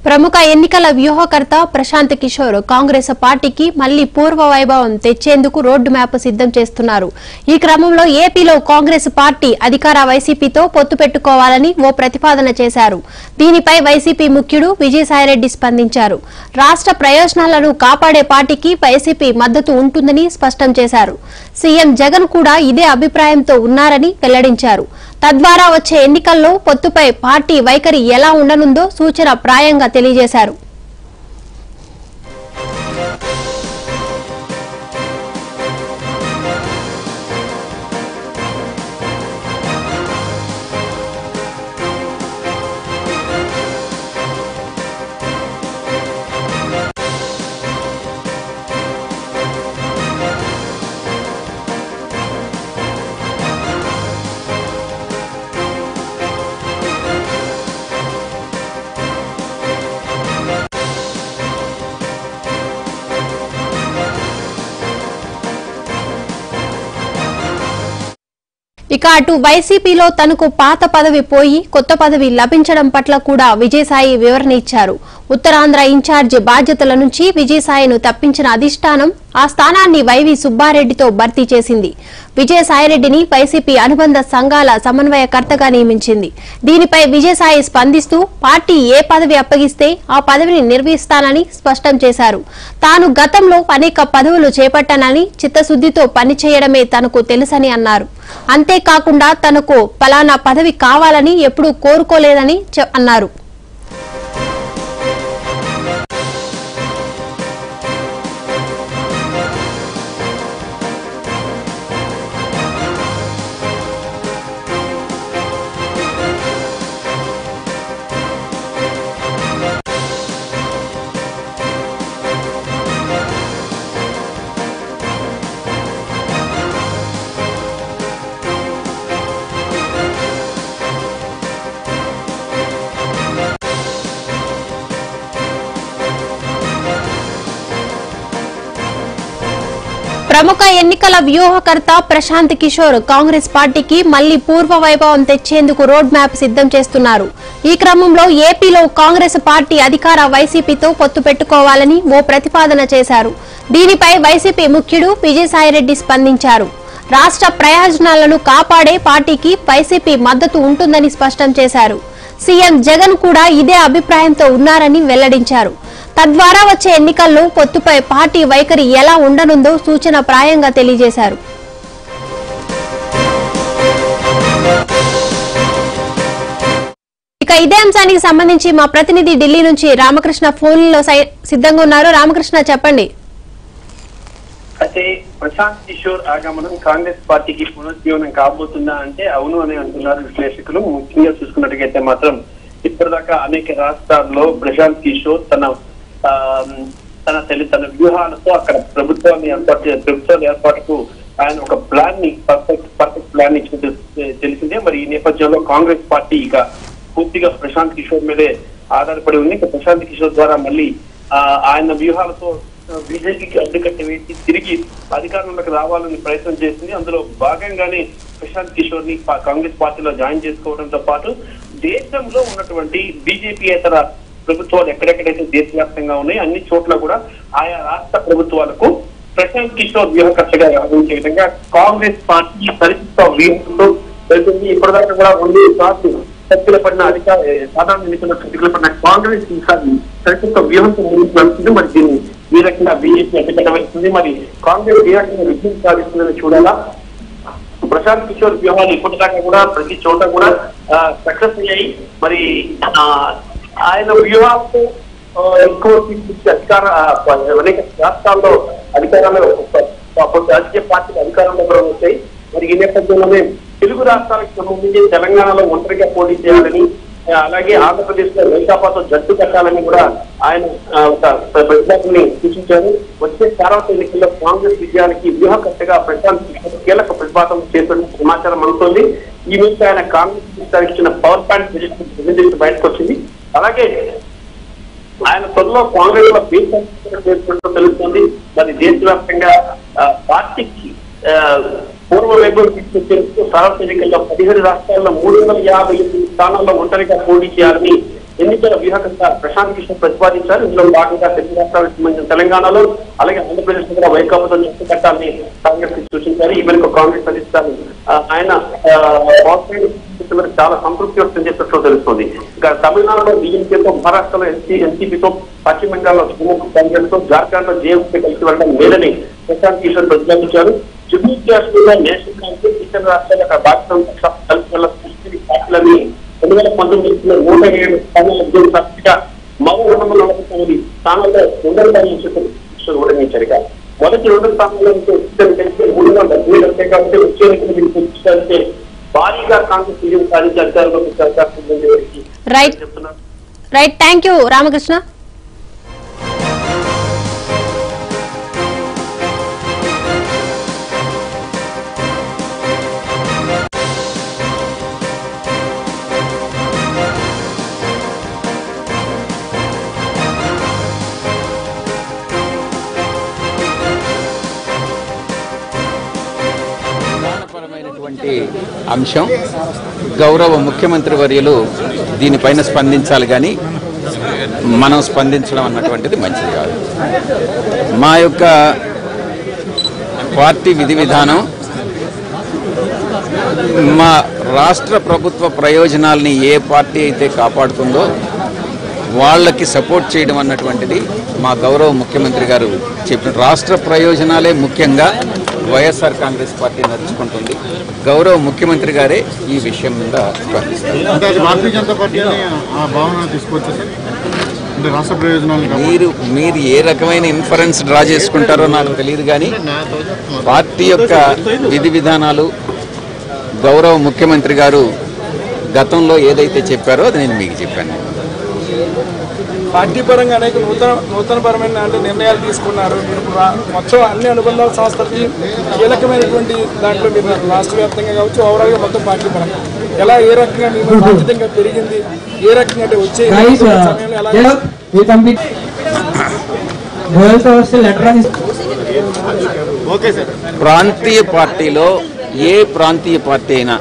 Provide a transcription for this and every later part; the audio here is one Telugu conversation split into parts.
ప్రముఖ ఎన్నికల వ్యూహకర్త ప్రశాంత్ కిషోర్ కాంగ్రెస్ పార్టీకి మళ్లీ పూర్వ వైభవం తెచ్చేందుకు రోడ్డు మ్యాప్ సిద్ధం చేస్తున్నారు ఈ క్రమంలో ఏపీలో కాంగ్రెస్ పార్టీ అధికార వైసీపీతో పొత్తు పెట్టుకోవాలని ఓ ప్రతిపాదన చేశారు దీనిపై వైసీపీ ముఖ్యుడు విజయసాయిరెడ్డి స్పందించారు రాష్ట్ర ప్రయోజనాలను కాపాడే పార్టీకి వైసీపీ మద్దతు ఉంటుందని స్పష్టం చేశారు సీఎం జగన్ కూడా ఇదే అభిప్రాయంతో ఉన్నారని వెల్లడించారు తద్వారా వచ్చే ఎన్నికల్లో పొత్తుపై పార్టీ వైఖరి ఎలా ఉండనుందో సూచన ప్రాయంగా తెలియజేశారు ఇక అటు వైసీపీలో తనకు పాత పదవి పోయి కొత్త పదవి లభించడం పట్ల కూడా విజయసాయి వివరణ ఇచ్చారు ఉత్తరాంధ్ర ఇన్ఛార్జి బాధ్యతల నుంచి విజయసాయిను తప్పించిన అధిష్టానం ఆ స్థానాన్ని వైవి సుబ్బారెడ్డితో భర్తీ చేసింది విజయసాయిరెడ్డిని వైసీపీ అనుబంధ సంఘాల సమన్వయకర్తగా నియమించింది దీనిపై విజయసాయి స్పందిస్తూ పార్టీ ఏ పదవి అప్పగిస్తే ఆ పదవిని నిర్వహిస్తానని స్పష్టం చేశారు తాను గతంలో అనేక పదవులు చేపట్టానని చిత్తశుద్దితో పనిచేయడమే తనకు తెలుసని అన్నారు అంతేకాకుండా తనకు పలానా పదవి కావాలని ఎప్పుడూ కోరుకోలేదని చె- అన్నారు ప్రముఖ ఎన్నికల వ్యూహకర్త ప్రశాంత్ కిషోర్ కాంగ్రెస్ పార్టీకి మళ్లీ పూర్వ వైభవం తెచ్చేందుకు రోడ్ మ్యాప్ సిద్ధం చేస్తున్నారు ఈ క్రమంలో ఏపీలో కాంగ్రెస్ పార్టీ అధికార వైసీపీతో పొత్తు పెట్టుకోవాలని ఓ ప్రతిపాదన చేశారు దీనిపై వైసీపీ ముఖ్యుడు విజయసాయిరెడ్డి స్పందించారు రాష్ట్ర ప్రయోజనాలను కాపాడే పార్టీకి వైసీపీ మద్దతు ఉంటుందని స్పష్టం చేశారు సీఎం జగన్ కూడా ఇదే అభిప్రాయంతో ఉన్నారని వెల్లడించారు తద్వారా వచ్చే ఎన్నికల్లో పొత్తుపై పార్టీ వైఖరి ఎలా ఉండనుందో సూచన ప్రాయంగా తెలియజేశారు ఇక ఇదే అంశానికి సంబంధించి మా ప్రతినిధి ఢిల్లీ నుంచి రామకృష్ణ ఫోన్ లో సై- సిద్ధంగా ఉన్నారు రామకృష్ణ చెప్పండి అయితే ప్రశాంత్ కిషోర్ ఆగమనం కాంగ్రెస్ పార్టీకి పునరుజ్జీవనం కాబోతుందా అంటే అవును అని అంటున్నారు విశ్లేషకులు ముఖ్యంగా చూసుకున్నట్టుగైతే మాత్రం ఇప్పటిదాకా అనేక రాష్ట్రాల్లో ప్రశాంత్ కిషోర్ తన ఆ, తన తెలి తన వ్యూహాలతో అక్కడ ప్రభుత్వాన్ని ఏర్పాటు చే- ప్రభుత్వాల ఏర్పాటుకు ఆయన ఒక ప్లాన్ ని పర్ఫెక్ట్ పర్ఫెక్ట్ ప్లాన్ ఇచ్చింది తెలిసిందే మరి ఈ నేపథ్యంలో కాంగ్రెస్ పార్టీ ఇక పూర్తిగా ప్రశాంత్ కిషోర్ మీదే ఆధారపడి ఉంది ఇక ప్రశాంత్ కిషోర్ ద్వారా మళ్ళీ ఆ, ఆయన వ్యూహాలతో బీజేపీకి అడ్డుకట్ట వేసి తిరిగి అధికారంలోకి రావాలని ప్రయత్నం చేసింది అందులో భాగంగానే ప్రశాంత్ కిషోర్ ని పా- కాంగ్రెస్ పార్టీలో జాయిన్ చేసుకోవడంతో పాటు దేశంలో ఉన్నటువంటి బీజేపీయేతర ప్రభుత్వాలు ఎక్కడెక్కడైతే దేశవ్యాప్తంగా ఉన్నాయి అన్ని చోట్ల కూడా ఆయా రాష్ట్ర ప్రభుత్వాలకు ప్రశాంత్ కిషోర్ వ్యూహకర్తగా వ్యవహరించే విధంగా కాంగ్రెస్ పార్టీ పరిస్థితితో వ్యూహంతో వెళ్తుంది ఇప్పటిదాకా కూడా రెండు సార్లు చర్చలు పడిన అధికార సాధారణ ఎన్నికల్లో చర్చలు పడిన కాంగ్రెస్ ఈసారి సరికొత్త వ్యూహంతో ముందుకు వెళ్తుంది మరి దీన్ని ఈ రకంగా బీజేపీ అడ్డుకట్టవలసింది మరి కాంగ్రెస్ ఏ రకంగా విజయం సాధిస్తుందని చూడాలా ప్రశాంత్ కిషోర్ వ్యూహాలు ఇప్పటిదాకా కూడా ప్రతి చోట కూడా సక్సెస్ అయ్యాయి మరి ఆ, ఆయన వ్యూహాలతో ఆ, ఎక్కువ తీసుకొచ్చి అధికార ఆ, అనేక రాష్ట్రాల్లో అధికారంలో రాజకీయ పార్టీలు అధికారంలో కూడా వచ్చాయి మరి ఈ నేపథ్యంలోనే తెలుగు రాష్ట్రాలకు సంబంధించి తెలంగాణలో ఒంటరిగా పోటీ చేయాలని ఆ, అలాగే ఆంధ్రప్రదేశ్ లో వైకాపాతో జట్టు కట్టాలని కూడా ఆయన ఆ, ఒక ప్రతిపాదనని సూచించారు వచ్చే సార్వత్రిక ఎన్నికల్లో కాంగ్రెస్ విజయానికి వ్యూహకర్తగా ప్రశాంత్ కిషోర్ కీలక ప్రతిపాదన చేసినట్టు సమాచారం అందుతోంది ఈ మీద ఆయన కాంగ్రెస్ విషయానికి ఇచ్చిన పవర్ పాయింట్ ప్రెజెంటేషన్ బయటకు వచ్చింది అలాగే ఆయన త్వరలో కాంగ్రెస్ లో బీచ్ చేసుకుంటూ తెలుస్తుంది మరి దేశవ్యాప్తంగా ఆ, పార్టీకి ఆ, పూర్వ వైభవం తీసుకొచ్చేందుకు సార్వత్రిక ఎన్నికల్లో పదిహేడు రాష్ట్రాల్లో మూడు వందల యాభై ఎనిమిది స్థానాల్లో ఒంటరిగా పోటీ చేయాలని ఎన్నికల వ్యూహకర్త ప్రశాంత్ కిషోర్ ప్రతిపాదించారు ఇందులో భాగంగా తెలుగు రాష్ట్రాలకు సంబంధించిన తెలంగాణలో అలాగే ఆంధ్రప్రదేశ్ లో కూడా వైకాపాతో జట్టు కట్టాలని కాంగ్రెస్ కి సూచించారు ఈ మేరకు కాంగ్రెస్ అధిష్టానం ఆ, ఆయన ఆ, వాజ్పేయి చివరికి చాలా సంతృప్తి వ్యక్తం చేసినట్లు తెలుస్తోంది ఇక తమిళనాడులో డిఎంకేతో మహారాష్ట్రలో ఎన్సీ ఎన్సీపీతో పశ్చిమ బెంగాల్లో తృణమూల్ కాంగ్రెస్ తో జార్ఖండ్ లో జేఎంపీ కలిసి వెళ్ళడం లేదని ప్రశాంత్ కిషోర్ ప్రతిపాదించారు జమ్మూ కాశ్మీర్ లో నేషనల్ కాంగ్రెస్ ఇతర రాష్ట్రాల యొక్క బాధ్యత కలిసి వెళ్ళ పార్టీలని రెండు వేల పంతొమ్మిది నూట ఏడు స్థానాల విజయం సాక్షిగా మరో రెండు వందల నలభై తొమ్మిది స్థానాల్లో రెండవ స్థానం ఓడించారు ఇక మొదటి రెండు స్థానాల్లో కలిసి మూడు వందల డెబ్బై వస్తాయి కాబట్టి వచ్చే ఎన్నికలు మీరు పూర్తిస్తే భారీగా కాంగ్రెస్ విజయం సాధించి అధికారంలోకి వచ్చే అవకాశం ఉందని ఎవరికి రైట్ చెప్తున్నారు రైట్ థ్యాంక్ యూ రామకృష్ణ ప్రధానపరమైనటువంటి అంశం గౌరవ ముఖ్యమంత్రి వర్యులు దీనిపైన స్పందించాలి కానీ మనం స్పందించడం అన్నటువంటిది మంచిది కాదు మా యొక్క పార్టీ విధి విధానం మా రాష్ట్ర ప్రభుత్వ ప్రయోజనాల్ని ఏ పార్టీ అయితే కాపాడుతుందో వాళ్ళకి సపోర్ట్ చేయడం అన్నటువంటిది మా గౌరవ ముఖ్యమంత్రి గారు చెప్పిన రాష్ట్ర ప్రయోజనాలే ముఖ్యంగా వైఎస్ఆర్ కాంగ్రెస్ పార్టీ నడుచుకుంటుంది గౌరవ ముఖ్యమంత్రి గారే ఈ విషయం మీద స్పందిస్తారు అంటే అది భారతీయ జనతా పార్టీ అని ఆ భావన తీసుకొచ్చా సార్ అంటే రాష్ట్ర ప్రయోజనాలు కాపాడు- మీరు మీరు ఏ రకమైన ఇన్ఫరెన్స్ డ్రా చేసుకుంటారో నాకు తెలియదు కానీ నాతో చెప్తున్నారు. పార్టీ యొక్క విధి విధానాలు గౌరవ ముఖ్యమంత్రి గారు గతంలో ఏదైతే చెప్పారో అది నేను మీకు చెప్పాను పార్టీ పరంగా అనేక నూతన నూతనపరమైన అంటే నిర్ణయాలు తీసుకున్నారు మీరు రా- మొత్తం అన్ని అనుబంధాల సంస్థలకి కీలకమైనటువంటి దాంట్లో మీరు రాష్ట్ర వ్యాప్తంగా కావచ్చు ఓవరాల్గా మొత్తం పార్టీ పరంగా ఎలా ఏ రకంగా మీరు బాధ్యతంగా పెరిగింది ఏ రకంగా అంటే వచ్చే Guys, uh, సమయంలో ఎలా get up. We complete. Royal Force letter is okay sir ప్రాంతీయ పార్టీలో ఏ ప్రాంతీయ పార్టీ అయినా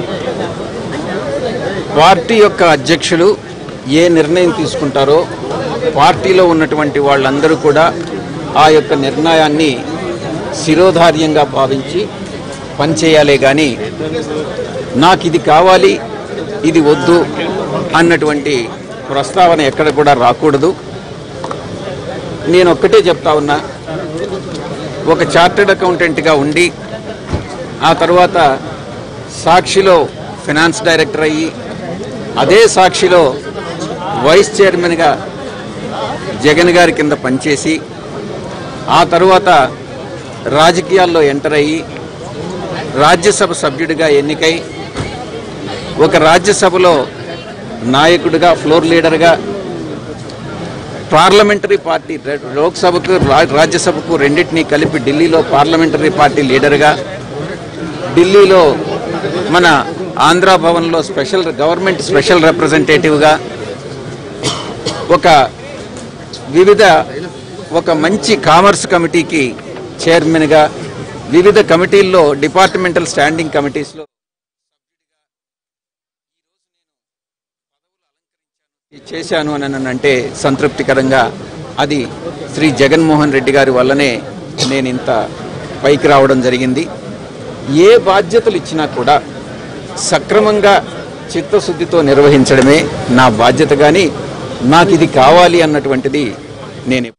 పార్టీ యొక్క అధ్యక్షులు ఏ నిర్ణయం తీసుకుంటారో పార్టీలో ఉన్నటువంటి వాళ్ళందరూ కూడా ఆ యొక్క నిర్ణయాన్ని శిరోధార్యంగా భావించి పనిచేయాలే కానీ నాకు ఇది కావాలి ఇది వద్దు అన్నటువంటి ప్రస్తావన ఎక్కడ కూడా రాకూడదు నేను ఒక్కటే చెప్తా ఉన్నా ఒక చార్టెడ్ అకౌంటెంట్గా ఉండి ఆ తర్వాత సాక్షిలో ఫినాన్స్ డైరెక్టర్ అయ్యి అదే సాక్షిలో వైస్ చైర్మన్గా జగన్ గారి కింద పనిచేసి ఆ తర్వాత రాజకీయాల్లో ఎంటర్ అయ్యి రాజ్యసభ సభ్యుడిగా ఎన్నికై ఒక రాజ్యసభలో నాయకుడిగా ఫ్లోర్ లీడర్గా పార్లమెంటరీ పార్టీ రె- లోక్సభకు రా- రాజ్యసభకు రెండింటినీ కలిపి ఢిల్లీలో పార్లమెంటరీ పార్టీ లీడర్గా ఢిల్లీలో మన ఆంధ్ర భవన్లో స్పెషల్ గవర్నమెంట్ స్పెషల్ రిప్రజెంటేటివ్గా ఒక వివిధ ఒక మంచి కామర్స్ కమిటీకి చైర్మన్గా వివిధ కమిటీల్లో డిపార్ట్మెంటల్ స్టాండింగ్ కమిటీస్లో చేశాను అని అంటే సంతృప్తికరంగా అది శ్రీ జగన్మోహన్ రెడ్డి గారి వల్లనే నేను ఇంత పైకి రావడం జరిగింది ఏ బాధ్యతలు ఇచ్చినా కూడా సక్రమంగా చిత్తశుద్ధితో నిర్వహించడమే నా బాధ్యత కానీ నాకు ఇది కావాలి అన్నటువంటిది నేను